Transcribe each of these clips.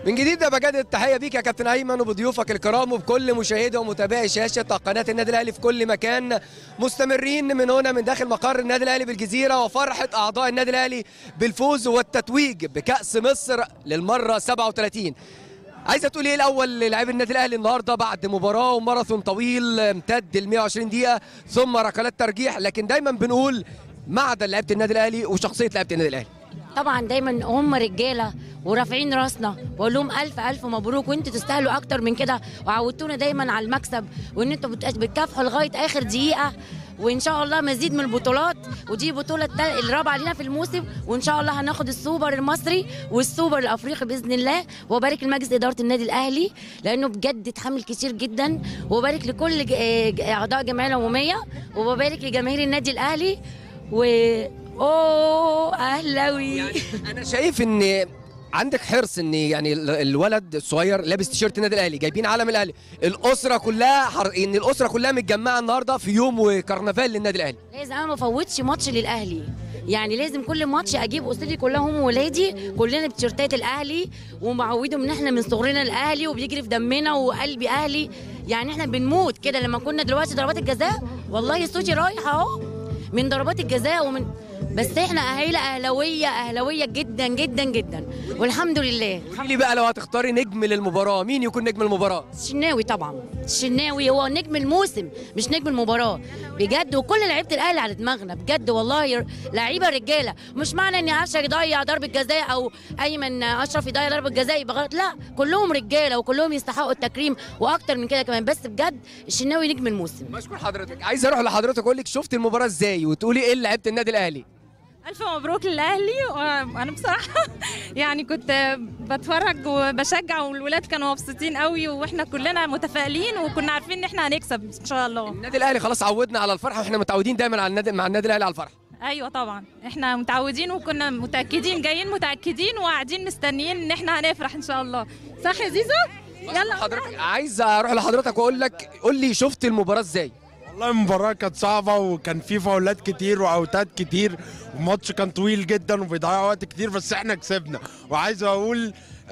من جديد بجدد التحيه بيك يا كابتن ايمن وبضيوفك الكرام وبكل مشاهدي ومتابعي شاشه قناه النادي الاهلي في كل مكان مستمرين من هنا من داخل مقر النادي الاهلي بالجزيره وفرحه اعضاء النادي الاهلي بالفوز والتتويج بكاس مصر للمره 37 عايزه تقول ايه الاول للاعبي النادي الاهلي النهارده بعد مباراه وماراثون طويل امتد ل 120 دقيقه ثم ركلات ترجيح لكن دايما بنقول معدن لعيبه النادي الاهلي وشخصيه لعيبه النادي الاهلي طبعا دايما هم رجاله ورافعين راسنا واقول لهم الف الف مبروك وانتوا تستاهلوا اكتر من كده وعودتونا دايما على المكسب وان انتوا بت- بتكافحوا لغايه اخر دقيقه وان شاء الله مزيد من البطولات ودي البطوله التال- الرابعه لينا في الموسم وان شاء الله هناخد السوبر المصري والسوبر الافريقي باذن الله وبارك لمجلس اداره النادي الاهلي لانه بجد اتحمل كتير جدا وبارك لكل ج- آه، ج- اعضاء الجمعيه العموميه وببارك لجماهير النادي الاهلي و اوه اهلاوي انا شايف ان عندك حرص ان يعني ال- الولد الصغير لابس تيشيرت النادي الاهلي جايبين علم الاهلي الاسره كلها حر... ان الاسره كلها متجمعه النهارده في يوم وكرنفال للنادي الاهلي لازم انا ما افوتش ماتش للاهلي يعني لازم كل ماتش اجيب اسرتي كلها هم ولادي كلنا بتيشيرتات الاهلي ومعودهم ان احنا من صغرنا الاهلي وبيجري في دمنا وقلبي اهلي يعني احنا بنموت كده لما كنا دلوقتي ضربات الجزاء والله صوتي رايح اهو من ضربات الجزاء ومن بس احنا اهالي اهلاويه اهلاويه جدا جدا جدا والحمد لله قولي لي بقى لو هتختاري نجم للمباراه مين يكون نجم المباراه الشناوي طبعا الشناوي هو نجم الموسم مش نجم المباراه بجد وكل لعيبه الاهلي على دماغنا بجد والله ير- لعيبه رجاله مش معنى ان قفشه يضيع ضربه جزاء او ايمن اشرف يضيع ضربه جزاء يبقى غلط لا كلهم رجاله وكلهم يستحقوا التكريم واكتر من كده كمان بس بجد الشناوي نجم الموسم بشكر حضرتك عايز اروح لحضرتك اقول لك شفت المباراه ازاي وتقولي ايه لعيبه النادي الاهلي ألف مبروك للأهلي وأنا بصراحة يعني كنت بتفرج وبشجع والولاد كانوا مبسوطين قوي وإحنا كلنا متفائلين وكنا عارفين إن إحنا هنكسب إن شاء الله النادي الاهلي خلاص عودنا على الفرحه واحنا متعودين دايما على النادي مع النادي الاهلي على الفرحه أيوة طبعا إحنا متعودين وكنا متأكدين جايين متأكدين وقاعدين مستنيين إن إحنا هنفرح إن شاء الله صح يا زيزو؟ يلا حضرتك عايز اروح لحضرتك واقول لك قول لي شفت المباراه ازاي والله المباراة كانت صعبة وكان في فاولات كتير وأوتات كتير والماتش كان طويل جدا وبيضيع وقت كتير بس احنا كسبنا وعايز أقول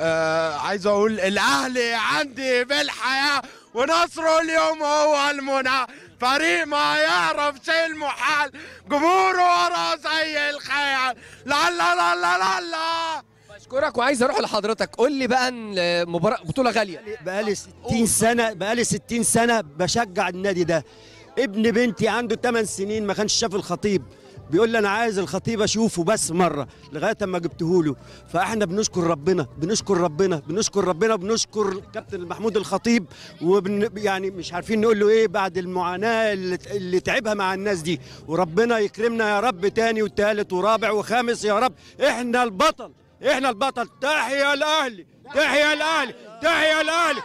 آه عايز أقول الأهلي عندي بالحياة ونصره اليوم هو المنى فريق ما يعرف شيء المحال جمهوره ورا زي الخيال لا لا لا لا لا لا بشكرك وعايز اروح لحضرتك قول لي بقى ان مباراه بطوله غاليه بقالي 60 سنه بقالي 60 سنه بشجع النادي ده ابن بنتي عنده 8 سنين ما كانش شاف الخطيب بيقول لي انا عايز الخطيب اشوفه بس مره لغايه اما جبته له فاحنا بنشكر ربنا بنشكر ربنا بنشكر ربنا بنشكر كابتن محمود الخطيب وبن يعني مش عارفين نقول له ايه بعد المعاناه اللي, اللي تعبها مع الناس دي وربنا يكرمنا يا رب تاني وتالت ورابع وخامس يا رب احنا البطل احنا البطل تحيا الاهلي تحيا الاهلي تحيا الاهلي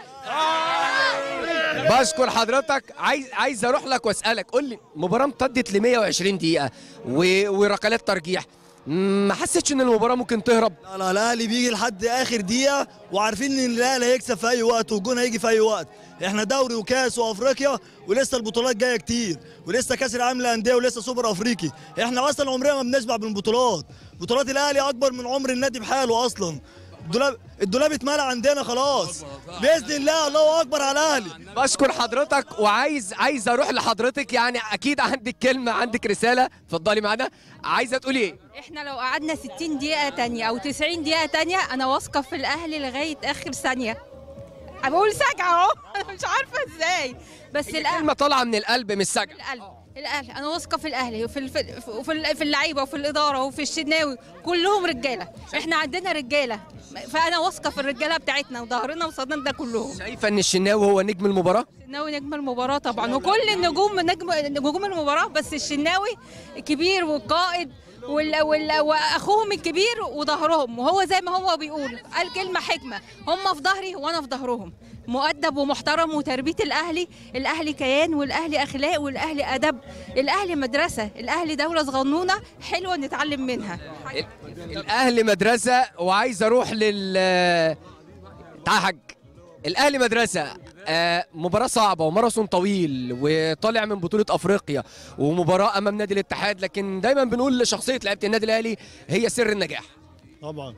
بشكر حضرتك عايز عايز اروح لك واسالك قول لي مباراه امتدت ل 120 دقيقه و... وركلات ترجيح ما حسيتش ان المباراه ممكن تهرب لا لا الاهلي بيجي لحد اخر دقيقه وعارفين ان الاهلي هيكسب في اي وقت والجون هيجي في اي وقت احنا دوري وكاس وافريقيا ولسه البطولات جايه كتير ولسه كاس العالم للانديه ولسه سوبر افريقي احنا اصلا عمرنا ما بنشبع بالبطولات بطولات الاهلي اكبر من عمر النادي بحاله اصلا الدولاب الدولاب اتملى عندنا خلاص باذن الله الله اكبر على الاهلي بشكر حضرتك وعايز عايز اروح لحضرتك يعني اكيد عندك كلمه عندك رساله اتفضلي معانا عايزه تقولي ايه احنا لو قعدنا 60 دقيقة تانية او 90 دقيقة تانية انا واثقة في الاهلي لغاية اخر ثانية أنا بقول سجعة اهو أنا مش عارفة ازاي بس الاهلي كلمه طالعه من القلب مش سجع القلب الاهلي انا واثقة في الاهلي وفي الف... وفي ال- في اللعيبة وفي الادارة وفي الشناوي كلهم رجالة احنا عندنا رجالة فانا واثقة في الرجالة بتاعتنا وظهرنا وصدنا ده كلهم شايفه ان الشناوي هو نجم المباراه الشناوي نجم المباراة طبعا وكل النجوم نجم نجوم المباراة بس الشناوي كبير والقائد وال... وال... واخوهم الكبير وظهرهم وهو زي ما هو بيقول قال كلمة حكمة هم في ظهري وانا في ظهرهم مؤدب ومحترم وتربية الاهلي الاهلي كيان والاهلي اخلاق والاهلي ادب الاهلي مدرسة الاهلي دولة صغنونة حلوة نتعلم منها الاهلي مدرسه وعايز اروح لل تعال يا حاج الاهلي مدرسه آه، مباراه صعبه وماراثون طويل وطالع من بطوله افريقيا ومباراه امام نادي الاتحاد لكن دايما بنقول شخصيه لعيبه النادي الاهلي هي سر النجاح طبعا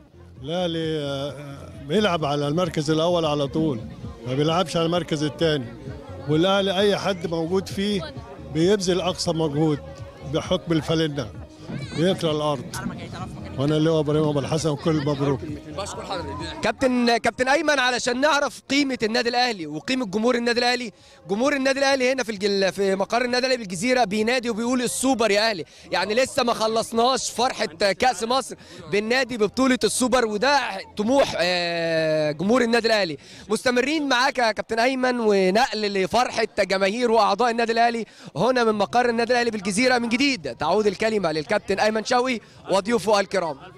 الاهلي آه، بيلعب على المركز الاول على طول ما بيلعبش على المركز الثاني والاهلي اي حد موجود فيه بيبذل اقصى مجهود بحكم الفلنه بيكره الارض وانا اللي هو ابراهيم ابو الحسن وكل مبروك بشكر حضرتك كابتن كابتن ايمن علشان نعرف قيمه النادي الاهلي وقيمه جمهور النادي الاهلي جمهور النادي الاهلي هنا في الجل في مقر النادي الاهلي بالجزيره بينادي وبيقول السوبر يا اهلي يعني لسه ما خلصناش فرحه كاس مصر بالنادي ببطوله السوبر وده طموح آه، جمهور النادي الاهلي مستمرين معاك يا كابتن ايمن ونقل لفرحه جماهير واعضاء النادي الاهلي هنا من مقر النادي الاهلي بالجزيره من جديد تعود الكلمه للكابتن ايمن شوقي وضيوفه الكرام